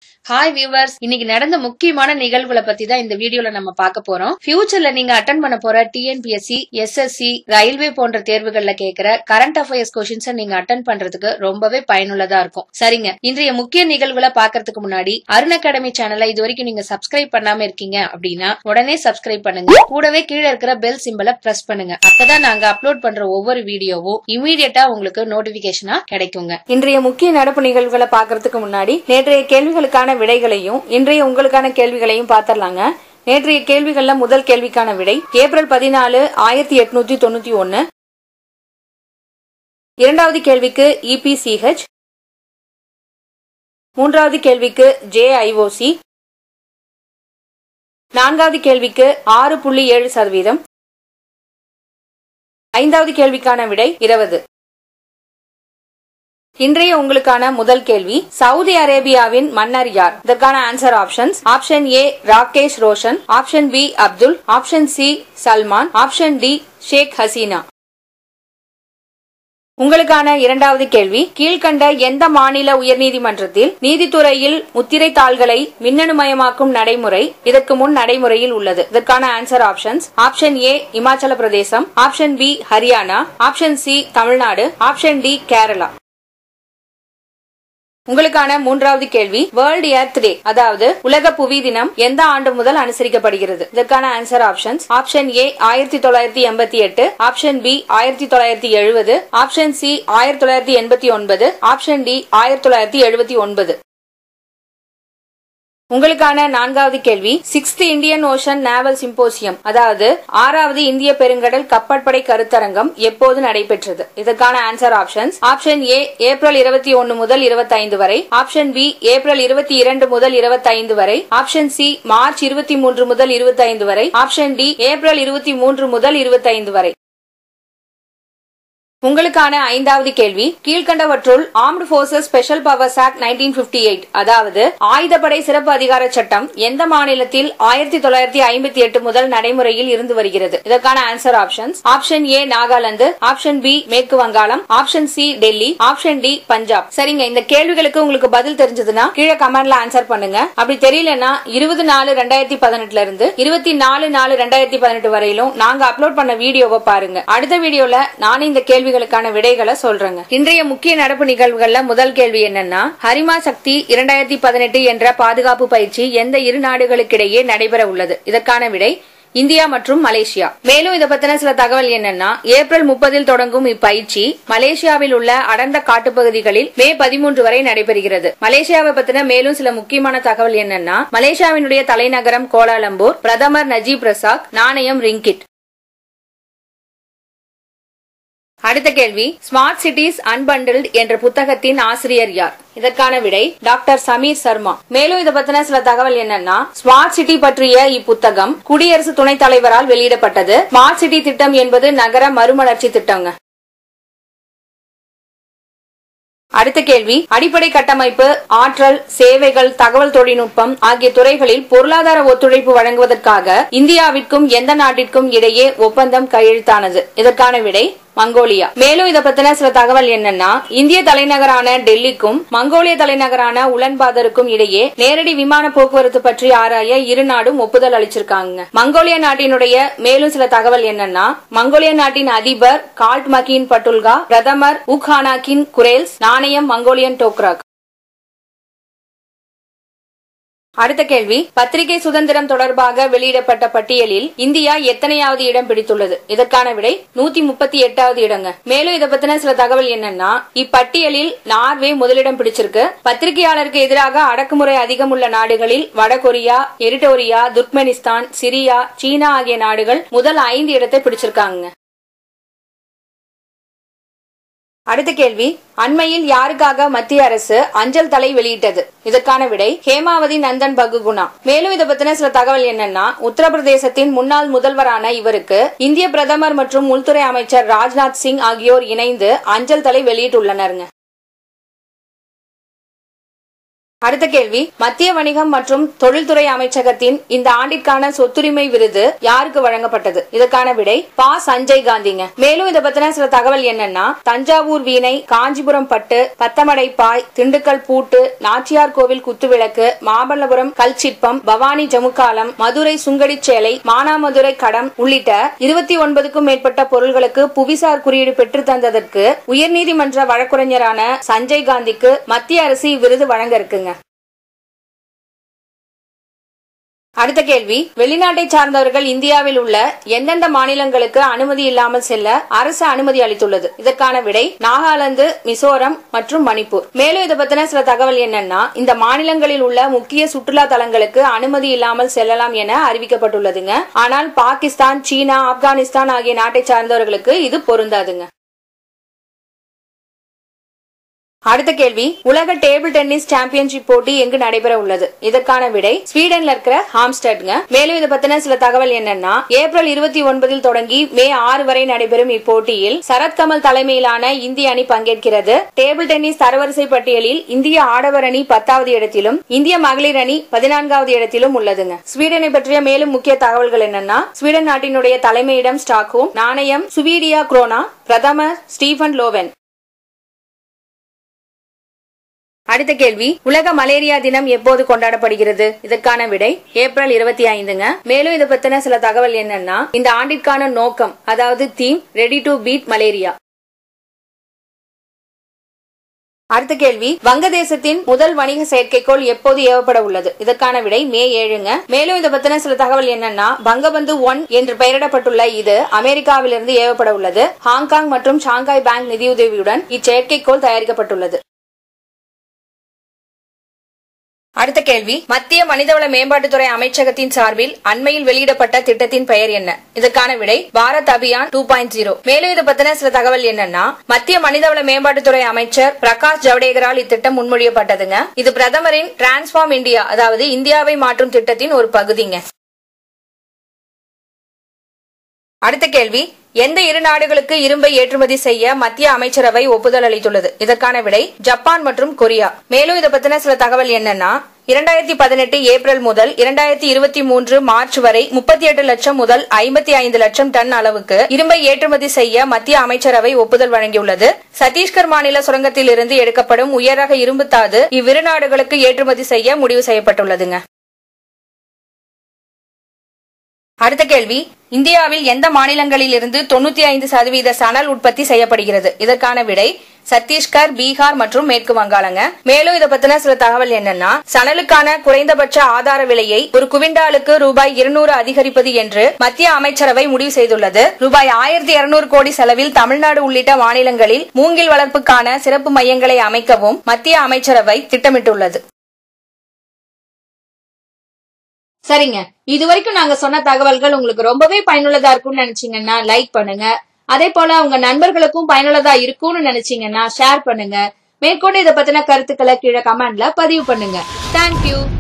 hi viewers இன்னைக்கு நடந்த முக்கியமான நிகழ்வுகளை பத்தி தான் இந்த வீடியோல நம்ம பார்க்க போறோம் ஃபியூச்சர்ல நீங்க அட்டன் பண்ண போற டிஎன்பிஎஸ்சி எஸ்எஸ்சி ரயில்வே போன்ற தேர்வுகள்ல கேக்குற கரண்ட் அஃபேர்ஸ் கொஸ்டின்ஸ் நீங்க அட்டன் பண்றதுக்கு ரொம்பவே பயனுள்ளதா இருக்கும் சரிங்க இன்றைய முக்கிய நிகழ்வுகளை பாக்குறதுக்கு முன்னாடி அருண் அகாடமி சேனலை இது வரைக்கும் நீங்க சப்ஸ்கிரைப் பண்ணாம இருக்கீங்க அப்படின்னா உடனே சப்ஸ்கிரைப் பண்ணுங்க கூடவே கீழே இருக்கிற பெல் சிம்பலை பிரஸ் பண்ணுங்க அப்பதான் நாங்க அப்லோட் பண்ற ஒவ்வொரு வீடியோவும் இமீடியட்டா உங்களுக்கு நோட்டிபிகேஷனா கிடைக்குங்க இன்றைய முக்கிய நடப்பு நிகழ்வுகளை பார்க்கறதுக்கு முன்னாடி நேற்றைய கேள்விகளுக்கான விடைகளையும் இன்றைய உங்களுக்கான கேள்விகளையும் பார்த்திடலாங்க நேற்றைய கேள்விகள்ல முதல் கேள்விக்கான விடை ஏப்ரல் பதினாலு ஆயிரத்தி எட்நூத்தி தொண்ணூத்தி ஒன்னு இரண்டாவது கேள்விக்கு இபிசிஹெச் மூன்றாவது கேள்விக்கு ஜேஐஓசி நான்காவது கேள்விக்கு ஆறு புள்ளி ஏழு சதவீதம் ஐந்தாவது கேள்விக்கான விடை இருபது இன்றைய உங்களுக்கான முதல் கேள்வி சவுதி அரேபியாவின் மன்னர் யார் இதற்கான answer options option A Rakesh Roshan option B Abdul option C Salman option D Sheikh Hasina உங்களுக்கான இரண்டாவது கேள்வி கீழ்கண்ட எந்த மாநில உயர்நீதிமன்றத்தில் நீதித்துறையில் முத்திரை தாள்களை மின்னணுமயமாக்கும் நடைமுறை இதற்கு முன் நடைமுறையில் உள்ளது இதற்கான answer options option A Himachal Pradesh option B Haryana option C Tamil Nadu option D Kerala உங்களுக்கான மூன்றாவது கேள்வி வேர்ல்ட் எர்த் டே அதாவது உலக புவி தினம் எந்த ஆண்டு முதல் அனுசரிக்கப்படுகிறது இதற்கான ஆன்சர் ஆப்ஷன்ஸ் ஆப்ஷன் ஏ ஆயிரத்தி தொள்ளாயிரத்தி எண்பத்தி எட்டு ஆப்ஷன் பி ஆயிரத்தி தொள்ளாயிரத்தி எழுபது ஆப்ஷன் சி ஆயிரத்தி தொள்ளாயிரத்தி எண்பத்தி ஒன்பது ஆப்ஷன் டி ஆயிரத்தி தொள்ளாயிரத்தி எழுபத்தி ஒன்பது உங்களுக்கான நான்காவது கேள்வி sixth Indian Ocean naval symposium அதாவது ஆறாவது இந்திய பெருங்கடல் கப்பற்படை கருத்தரங்கம் எப்போது நடைபெற்றது இதற்கான answer options option A April இருபத்தி ஒன்னு முதல் இருபத்தைந்து வரை ஆப்ஷன் பி ஏப்ரல் இருபத்தி இரண்டு முதல் இருபத்தைந்து வரை ஆப்ஷன் சி மார்ச் இருபத்தி மூன்று முதல் இருபத்தைந்து வரை ஆப்ஷன் டி ஏப்ரல் இருபத்தி மூன்று முதல் இருபத்தைந்து வரை உங்களுக்கான ஐந்தாவது கேள்வி கீழ்கண்டவற்றுள் armed forces special powers act nineteen fifty eight அதாவது ஆயுதப்படை சிறப்பு அதிகார சட்டம் எந்த மாநிலத்தில் ஆயிரத்தி தொள்ளாயிரத்தி ஐம்பத்தி எட்டு முதல் நடைமுறையில் இருந்து வருகிறது இதற்கான answer options option A Nagaland option B மேற்கு வங்காளம் option C Delhi option D Punjab சரிங்க இந்த கேள்விகளுக்கு உங்களுக்கு பதில் தெரிஞ்சதுன்னா கீழே கமெண்ட்ல ஆன்சர் பண்ணுங்க அப்படி தெரியலன்னா இருபது நாலு ரெண்டாயிரத்தி பதினெட்டுல இருந்து இருபத்தி நாலு நாலு ரெண்டாயிரத்தி பதினெட்டு வரையிலும் நாங்க அப்லோட் பண்ண வீடியோவை பாருங்க அடுத்த வீடியோல நானே இந்த கேள்வி கேள்விகளுக்கான விடைகளை சொல்றேங்க இன்றைய முக்கிய நடப்பு நிகழ்வுகள்ல முதல் கேள்வி என்னன்னா ஹரிமா சக்தி இரண்டாயிரத்தி பதினெட்டு என்ற பாதுகாப்பு பயிற்சி எந்த இரு நாடுகளுக்கிடையே நடைபெற உள்ளது இதற்கான விடை இந்தியா மற்றும் மலேசியா மேலும் இதை பத்தின சில தகவல் என்னன்னா ஏப்ரல் முப்பதில் தொடங்கும் இப்பயிற்சி மலேசியாவில் உள்ள அடர்ந்த காட்டுப்பகுதிகளில் மே பதிமூன்று வரை நடைபெறுகிறது மலேசியாவை பத்தின மேலும் சில முக்கியமான தகவல் என்னன்னா மலேசியாவினுடைய தலைநகரம் கோலாலம்பூர் பிரதமர் நஜீப் ரசாக் நாணயம் ரிங்கிட் அடுத்த கேள்வி ஸ்மார்ட் சிட்டிஸ் அன்பண்டில்ட் என்ற புத்தகத்தின் ஆசிரியர் யார் இதற்கான விடை டாக்டர் சமீர் சர்மா மேலும் இதை பத்தின சில தகவல் என்னன்னா ஸ்மார்ட் சிட்டி பற்றிய இப்புத்தகம் குடியரசு துணைத் தலைவரால் வெளியிடப்பட்டது ஸ்மார்ட் சிட்டி திட்டம் என்பது நகர மறுமலர்ச்சி திட்டங்க அடுத்த கேள்வி அடிப்படை கட்டமைப்பு ஆற்றல் சேவைகள் தகவல் தொழில்நுட்பம் ஆகிய துறைகளில் பொருளாதார ஒத்துழைப்பு வழங்குவதற்காக இந்தியாவிற்கும் எந்த நாட்டிற்கும் இடையே ஒப்பந்தம் கையெழுத்தானது இதற்கான விடை மங்கோலியா மேலும் இத பத்தின சில தகவல் என்னன்னா இந்திய தலைநகரான டெல்லிக்கும் மங்கோலிய தலைநகரான உலன்பாதருக்கும் இடையே நேரடி விமான போக்குவரத்து பற்றி ஆராய இரு நாடும் ஒப்புதல் அளிச்சிருக்காங்க மங்கோலிய நாட்டினுடைய மேலும் சில தகவல் என்னன்னா மங்கோலிய நாட்டின் அதிபர் கால்ட் மகின் பட்டுல்கா பிரதமர் உக்ஹானாக்கின் குரேல்ஸ் நாணயம் மங்கோலியன் டோக்ராக் அடுத்த கேள்வி பத்திரிகை சுதந்திரம் தொடர்பாக வெளியிடப்பட்ட பட்டியலில் இந்தியா எத்தனையாவது இடம் பிடித்துள்ளது இதற்கான விடை நூத்தி முப்பத்தி எட்டாவது இடங்க மேலும் இதை பத்தின சில தகவல் என்னன்னா இப்பட்டியலில் நார்வே முதலிடம் பிடிச்சிருக்கு பத்திரிகையாளருக்கு எதிராக அடக்குமுறை அதிகம் உள்ள நாடுகளில் வடகொரியா எரிட்டோரியா துர்க்மெனிஸ்தான் சிரியா சீனா ஆகிய நாடுகள் முதல் ஐந்து இடத்தை பிடிச்சிருக்காங்க அடுத்த கேள்வி அண்மையில் யாருக்காக மத்திய அரசு அஞ்சல் தலை வெளியிட்டது இதற்கான விடை ஹேமாவதி நந்தன் பகுகுணா மேலும் இதை பத்தின சில தகவல் என்னன்னா உத்தரப்பிரதேசத்தின் முன்னாள் முதல்வரான இவருக்கு இந்திய பிரதமர் மற்றும் உள்துறை அமைச்சர் ராஜ்நாத் சிங் ஆகியோர் இணைந்து அஞ்சல் தலை வெளியிட்டுள்ளனருங்க அடுத்த கேள்வி மத்திய வணிகம் மற்றும் தொழில்துறை அமைச்சகத்தின் இந்த ஆண்டிற்கான சொத்துரிமை விருது யாருக்கு வழங்கப்பட்டது இதற்கான விடை பா சஞ்சய் காந்திங்க மேலும் இதை பத்தின சில தகவல் என்னன்னா தஞ்சாவூர் வீணை காஞ்சிபுரம் பட்டு பத்தமடை பாய் திண்டுக்கல் பூட்டு நாச்சியார் கோவில் குத்துவிளக்கு மாமல்லபுரம் கல் சிற்பம் பவானி ஜமுக்காலம் மதுரை சுங்கடி சேலை மானாமதுரை கடம் உள்ளிட்ட இருபத்தி ஒன்பதுக்கும் மேற்பட்ட பொருள்களுக்கு புவிசார் குறியீடு பெற்று தந்ததற்கு உயர்நீதிமன்ற வழக்குரைஞரான சஞ்சய் காந்திக்கு மத்திய அரசு இவ்விருது வழங்க இருக்குங்க அடுத்த கேள்வி வெளிநாட்டை சார்ந்தவர்கள் இந்தியாவில் உள்ள எந்தெந்த மாநிலங்களுக்கு அனுமதி இல்லாமல் செல்ல அரசு அனுமதி அளித்துள்ளது இதற்கான விடை நாகாலாந்து மிசோரம் மற்றும் மணிப்பூர் மேலும் இதை பத்தின சில தகவல் என்னன்னா இந்த மாநிலங்களில் உள்ள முக்கிய சுற்றுலா தலங்களுக்கு அனுமதி இல்லாமல் செல்லலாம் என அறிவிக்கப்பட்டுள்ளதுங்க ஆனால் பாகிஸ்தான் சீனா ஆப்கானிஸ்தான் ஆகிய நாட்டை சார்ந்தவர்களுக்கு இது பொருந்தாதுங்க அடுத்த கேள்வி உலக டேபிள் டென்னிஸ் சாம்பியன்ஷிப் போட்டி எங்கு நடைபெற உள்ளது இதற்கான விடை ஸ்வீடன்ல இருக்கிற ஹாம்ஸ்டட்ங்க மேலும் இதை பத்தின சில தகவல் என்னன்னா ஏப்ரல் இருபத்தி ஒன்பதில் தொடங்கி மே ஆறு வரை நடைபெறும் இப்போட்டியில் சரத்கமல் தலைமையிலான இந்திய அணி பங்கேற்கிறது டேபிள் டென்னிஸ் தரவரிசை பட்டியலில் இந்திய ஆடவர் அணி பத்தாவது இடத்திலும் இந்திய மகளிர் அணி பதினான்காவது இடத்திலும் உள்ளதுங்க ஸ்வீடனை பற்றிய மேலும் முக்கிய தகவல்கள் என்னன்னா ஸ்வீடன் நாட்டினுடைய தலைமையிடம் ஸ்டாக்ஹோம் நாணயம் சுவீடியா குரோனா பிரதமர் ஸ்டீஃபன் லோவென் அடுத்த கேள்வி உலக மலேரியா தினம் எப்போது கொண்டாடப்படுகிறது இதற்கான விடை ஏப்ரல் இருபத்தி ஐந்துங்க மேலும் இதை பத்தின சில தகவல் என்னன்னா இந்த ஆண்டிற்கான நோக்கம் அதாவது theme ready to beat malaria அடுத்த கேள்வி வங்கதேசத்தின் முதல் வணிக செயற்கைக்கோள் எப்போது ஏவப்பட உள்ளது இதற்கான விடை மே ஏழுங்க மேலும் இதை பத்தின சில தகவல் என்னன்னா வங்கபந்து ஒன் என்று பெயரிடப்பட்டுள்ள இது அமெரிக்காவிலிருந்து ஏவப்பட உள்ளது ஹாங்காங் மற்றும் ஷாங்காய் பேங்க் நிதியுதவியுடன் இச்செயற்கைக்கோள் தயாரிக்கப்பட்டுள்ளது அடுத்த கேள்வி மத்திய மனிதவள மேம்பாட்டுத்துறை அமைச்சகத்தின் சார்பில் அண்மையில் வெளியிடப்பட்ட திட்டத்தின் பெயர் என்ன இதற்கான விடை Bharat Abhiyan two point zero மேலும் இது பத்தின சில தகவல் என்னன்னா மத்திய மனிதவள மேம்பாட்டுத்துறை அமைச்சர் பிரகாஷ் ஜவடேகரால் இத்திட்டம் முன்மொழியப்பட்டதுங்க இது பிரதமரின் டிரான்ஸ்பார்ம் இந்தியா அதாவது இந்தியாவை மாற்றும் திட்டத்தின் ஒரு பகுதிங்க அடுத்த கேள்வி எந்த இரு நாடுகளுக்கு இரும்பை ஏற்றுமதி செய்ய மத்திய அமைச்சரவை ஒப்புதல் அளித்துள்ளது இதற்கான விடை ஜப்பான் மற்றும் கொரியா மேலும் இதை பத்தின சில தகவல் என்னன்னா இரண்டாயிரத்தி பதினெட்டு ஏப்ரல் முதல் இரண்டாயிரத்தி இருபத்தி மூன்று மார்ச் வரை முப்பத்தி எட்டு லட்சம் முதல் ஐம்பத்தி ஐந்து லட்சம் டன் அளவுக்கு இரும்பை ஏற்றுமதி செய்ய மத்திய அமைச்சரவை ஒப்புதல் வழங்கியுள்ளது சத்தீஸ்கர் மாநில சுரங்கத்தில் இருந்து எடுக்கப்படும் உயரக இரும்பு தாது இவ்விரு நாடுகளுக்கு ஏற்றுமதி செய்ய முடிவு செய்யப்பட்டுள்ளதுங்க அடுத்த கேள்வி இந்தியாவில் எந்த மாநிலங்களில் இருந்து தொண்ணூத்தி ஐந்து சதவீத சணல் உற்பத்தி செய்யப்படுகிறது இதற்கான விடை சத்தீஸ்கர் பீகார் மற்றும் மேற்கு வங்காளங்க மேலும் இதை பத்தின சில தகவல் என்னன்னா சணலுக்கான குறைந்தபட்ச ஆதார விலையை ஒரு குவிண்டாலுக்கு ரூபாய் இருநூறு அதிகரிப்பது என்று மத்திய அமைச்சரவை முடிவு செய்துள்ளது ரூபாய் ஆயிரத்தி இருநூறு கோடி செலவில் தமிழ்நாடு உள்ளிட்ட மாநிலங்களில் மூங்கில் வளர்ப்புக்கான சிறப்பு மையங்களை அமைக்கவும் மத்திய அமைச்சரவை திட்டமிட்டுள்ளது சரிங்க இது வரைக்கும் நாங்க சொன்ன தகவல்கள் உங்களுக்கு ரொம்பவே பயனுள்ளதா இருக்கும்னு நினைச்சீங்கன்னா லைக் பண்ணுங்க அதே போல உங்க நண்பர்களுக்கும் பயனுள்ளதா இருக்கும்னு நினைச்சீங்கன்னா ஷேர் பண்ணுங்க மேற்கொண்டு இதை பத்தின கருத்துக்களை கீழே கமெண்ட்ல பதிவு பண்ணுங்க தேங்க்யூ